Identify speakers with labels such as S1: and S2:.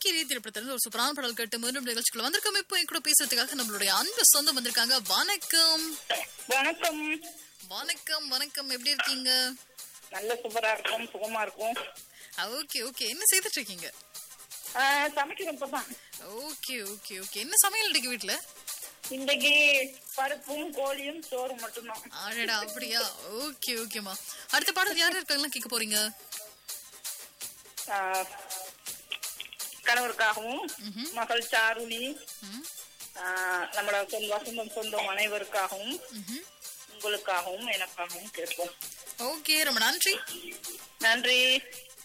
S1: போக்கிரி திரைப்படத்திலிருந்து ஒரு சூப்பரான பாடல் கேட்டு மீண்டும் நிகழ்ச்சிக்குள்ள வந்திருக்கோம் இப்போ என் கூட பேசுறதுக்காக நம்மளுடைய அன்பு சொந்தம் வந்திருக்காங்க வணக்கம்
S2: வணக்கம்
S1: வணக்கம் வணக்கம் எப்படி இருக்கீங்க
S2: நல்ல சூப்பரா இருக்கும் சுகமா இருக்கும்
S1: ஓகே ஓகே என்ன செய்துட்டு இருக்கீங்க
S2: ஆஹ் சமைக்கணும் இப்பதான்
S1: ஓகே ஓகே ஓகே என்ன சமையல் இன்னைக்கு வீட்ல
S2: இன்னைக்கு பருப்பும் கோழியும் சோறும் மட்டும்தான்
S1: ஆடடா அப்படியா ஓகே ஓகேமா அடுத்த பாடல் யார் இருக்காங்கலாம் கேட்க போறீங்க
S2: ஆஹ் கணவருக்காகவும்
S1: ம்ஹும்.
S2: மகள் சாருணி
S1: ம்,
S2: ஆஹ் நம்மளோட சொந்த வசந்தம் சொந்தம் அனைவருக்காகவும்
S1: ம்ஹும்.
S2: உங்களுக்காகவும் எனக்காகவும் கேட்போம்
S1: ஓகே ரொம்ப நன்றி
S2: நன்றி